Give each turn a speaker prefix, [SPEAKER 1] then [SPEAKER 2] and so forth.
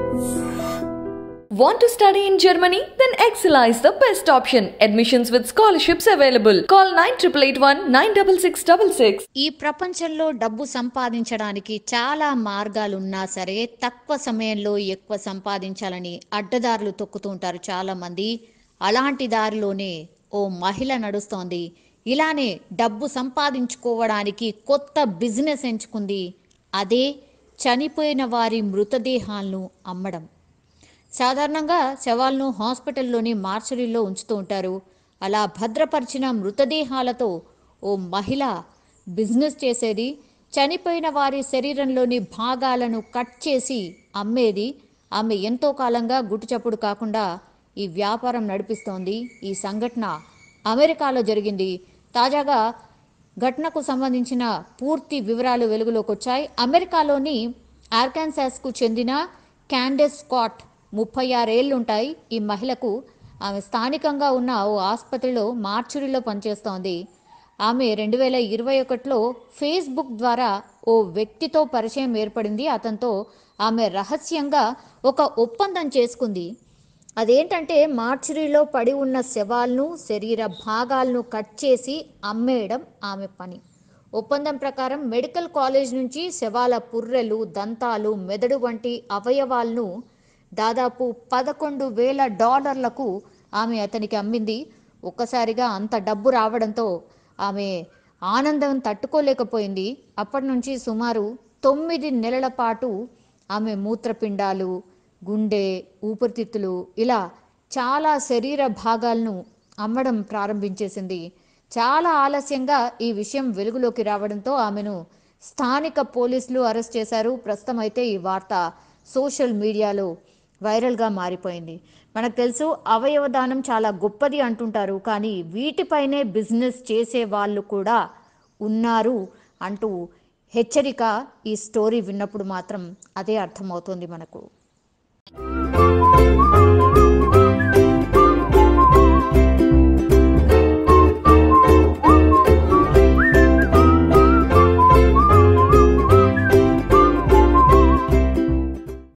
[SPEAKER 1] Want to study in Germany? Then Excella is the best option. Admissions with scholarships available. Call 9881 96666.
[SPEAKER 2] ఈ ప్రపంచంలో డబ్బు సంపాదించడానికి చాలా మార్గాలున్నా సరే తక్కువ సమయంలో ఎక్కువ సంపాదించాలని అడ్డదారులు తొక్కుతూ ఉంటారు చాలామంది అలాంటి దారిలోనే ఓ మహిళ నడుస్తోంది ఇలానే డబ్బు సంపాదించుకోవడానికి కొత్త బిజినెస్ ఎంచుకుంది అదే చనిపోయిన వారి మృతదేహాలను అమ్మడం సాధారణంగా శవాలను హాస్పిటల్లోని మార్చరీలో ఉంచుతూ ఉంటారు అలా భద్రపరిచిన మృతదేహాలతో ఓ మహిళ బిజినెస్ చేసేది చనిపోయిన వారి శరీరంలోని భాగాలను కట్ చేసి అమ్మేది ఆమె ఎంతో కాలంగా గుట్టుచప్పుడు కాకుండా ఈ వ్యాపారం నడిపిస్తోంది ఈ సంఘటన అమెరికాలో జరిగింది తాజాగా ఘటనకు సంబంధించిన పూర్తి వివరాలు వెలుగులోకి వచ్చాయి అమెరికాలోని ఆర్కాన్సాస్కు చెందిన క్యాండెస్ స్కాట్ ముప్పై ఆరేళ్లుంటాయి ఈ మహిళకు ఆమె స్థానికంగా ఉన్న ఓ ఆసుపత్రిలో మార్చురీలో పనిచేస్తోంది ఆమె రెండు వేల ఇరవై ఒకటిలో ఫేస్బుక్ ద్వారా ఓ వ్యక్తితో పరిచయం ఏర్పడింది అతనితో ఆమె రహస్యంగా ఒక ఒప్పందం చేసుకుంది అదేంటంటే మార్చురీలో పడి ఉన్న శవాలను శరీర భాగాలను కట్ చేసి అమ్మేయడం ఆమె పని ఒప్పందం ప్రకారం మెడికల్ కాలేజ్ నుంచి శవాల పుర్రెలు దంతాలు మెదడు వంటి అవయవాలను దాదాపు పదకొండు వేల డాలర్లకు ఆమె అతనికి అమ్మింది ఒక్కసారిగా అంత డబ్బు రావడంతో ఆమె ఆనందం తట్టుకోలేకపోయింది అప్పటి నుంచి సుమారు తొమ్మిది నెలల పాటు ఆమె మూత్రపిండాలు గుండె ఊపిరితిత్తులు ఇలా చాలా శరీర భాగాలను అమ్మడం ప్రారంభించేసింది చాలా ఆలస్యంగా ఈ విషయం వెలుగులోకి రావడంతో ఆమెను స్థానిక పోలీసులు అరెస్ట్ చేశారు ప్రస్తుతం అయితే ఈ వార్త సోషల్ మీడియాలో వైరల్గా మారిపోయింది మనకు తెలుసు అవయవ దానం చాలా గొప్పది అంటుంటారు కానీ వీటిపైనే బిజినెస్ చేసే వాళ్ళు కూడా ఉన్నారు అంటూ హెచ్చరిక ఈ స్టోరీ విన్నప్పుడు మాత్రం అదే అర్థమవుతుంది మనకు